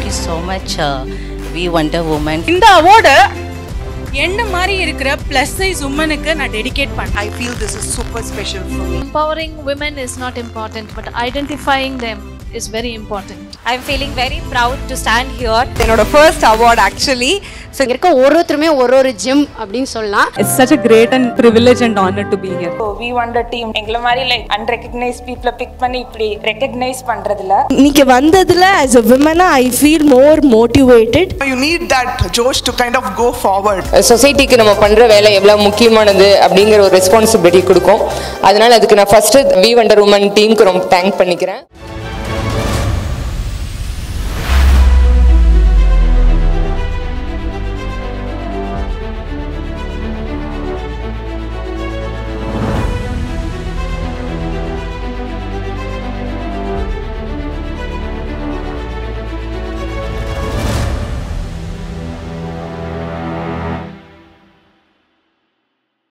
Thank you so much we wonder women இந்த award என்ன மாதிரி இருக்கிற ப்ளஸ் சைஸ் உமனுக்கு நான் டெடிகேட் பண்ணேன் I feel this is super special for me. Empowering women is not important, but identifying them is very important. I'm feeling very proud to stand here. என்னோட first award actually so இங்க இருக்க ஒரு ஒருத்தருமே ஒரு ஒரு gym அப்படின்னு சொல்லலாம் It's such a great and privilege and honor to be here. We wonder team எங்களை மாதிரி லைக் அன்ரெகக்னைஸ் பீப்புளை பிக் பண்ணி இப்படி ரெக்கக்னைஸ் பண்றதுல இன்னைக்கு வந்ததுல ஆஸ் அ விமனா I feel more motivated You need that Josh to kind of go forward. சொசைட்டிக்கு நம்ம பண்ணுற வேலை எவ்வளோ முக்கியமானது அப்படிங்கிற ஒரு ரெஸ்பான்சிபிலிட்டி கொடுக்கும் அதனால அதுக்கு நான் ஃபர்ஸ்ட் வி வண்டர் உமன் டீமுக்கு ரொம்ப தேங்க் பண்ணிக்கிறேன்